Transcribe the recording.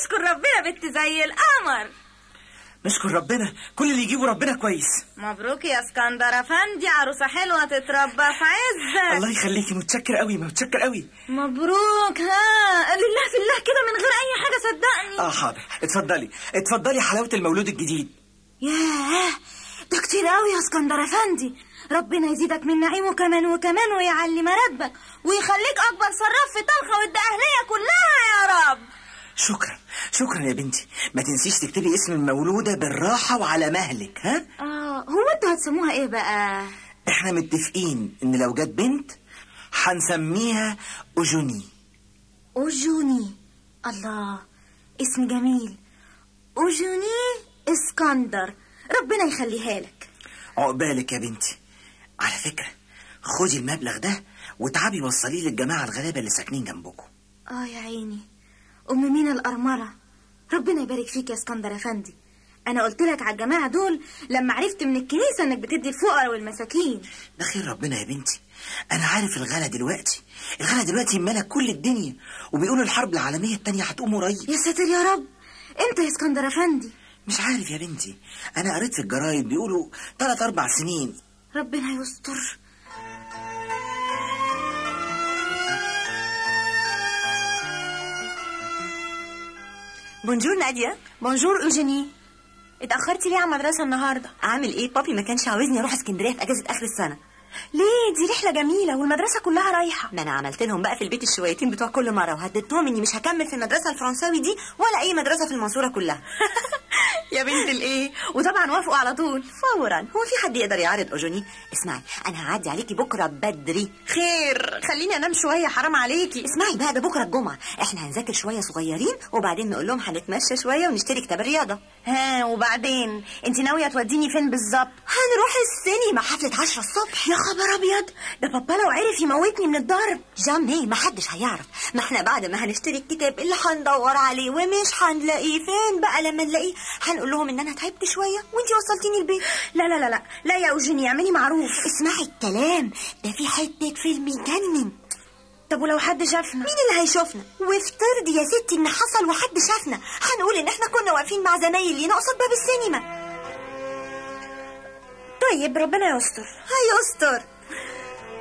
نشكر ربنا بنت زي القمر نشكر ربنا كل اللي يجيبه ربنا كويس مبروك يا اسكندر افندي عروسه حلوه تتربى في عزك الله يخليكي متشكر قوي متشكر قوي مبروك ها لله في الله كده من غير اي حاجه صدقني اه حاضر اتفضلي اتفضلي حلاوه المولود الجديد ياه ده كتير قوي يا اسكندر افندي ربنا يزيدك من نعيمه كمان وكمان ويعلي مراتبك ويخليك اكبر صراف في طلخه والدقهليه كلها يا رب شكرا شكرا يا بنتي ما تنسيش تكتبي اسم المولوده بالراحه وعلى مهلك ها اه هو انتوا هتسموها ايه بقى احنا متفقين ان لو جت بنت هنسميها اوجوني اوجوني الله اسم جميل اوجوني اسكندر ربنا يخليها لك عقبالك يا بنتي على فكره خدي المبلغ ده وتعبي وصليه للجماعه الغلابه اللي ساكنين جنبكم اه يا عيني ام مينا الارمله ربنا يبارك فيك يا اسكندر افندي انا قلت لك على الجماعه دول لما عرفت من الكنيسه انك بتدي الفقراء والمساكين ده خير ربنا يا بنتي انا عارف الغلا دلوقتي الغلا دلوقتي ملك كل الدنيا وبيقولوا الحرب العالميه التانية هتقوم قريب يا ساتر يا رب امتى يا اسكندر افندي مش عارف يا بنتي انا قريت في الجرايد بيقولوا ثلاث اربع سنين ربنا يستر بونجور نادية بونجور اوجيني اتاخرتي ليه على المدرسه النهارده عامل ايه بابي ما كانش عاوزني اروح اسكندريه في اجازه اخر السنه ليه دي رحله جميله والمدرسه كلها رايحه ما انا عملت لهم بقى في البيت الشويتين بتوع كل مره وهددتهم اني مش هكمل في المدرسه الفرنساوي دي ولا اي مدرسه في المنصوره كلها يا بنت الايه وطبعا وافقوا على طول فورا هو في حد يقدر يعارض اوجوني اسمعي انا هعدي عليكي بكره بدري خير خليني انام شويه حرام عليكي اسمعي بقى ده بكره الجمعه احنا هنذاكر شويه صغيرين وبعدين نقول لهم هنتمشى شويه ونشتري كتاب الرياضه ها وبعدين انت ناويه توديني فين بالظبط هنروح السينما حفله عشرة الصبح يا خبر ابيض ده بابا لو عرف يموتني من الضرب جامي ما حدش هيعرف ما احنا بعد ما هنشتري الكتاب اللي هندور عليه ومش هنلاقيه فين بقى لما نلاقيه هنقول لهم ان انا تعبت شويه وانتي وصلتيني البيت لا لا لا لا لا يا اوجيني اعملي معروف اسمعي الكلام ده في حته فيلم يجنن طب ولو حد شافنا مين اللي هيشوفنا وافترضي يا ستي ان حصل وحد شافنا هنقول ان احنا كنا واقفين مع زمايل لينا قصاد باب السينما طيب ربنا يستر هيستر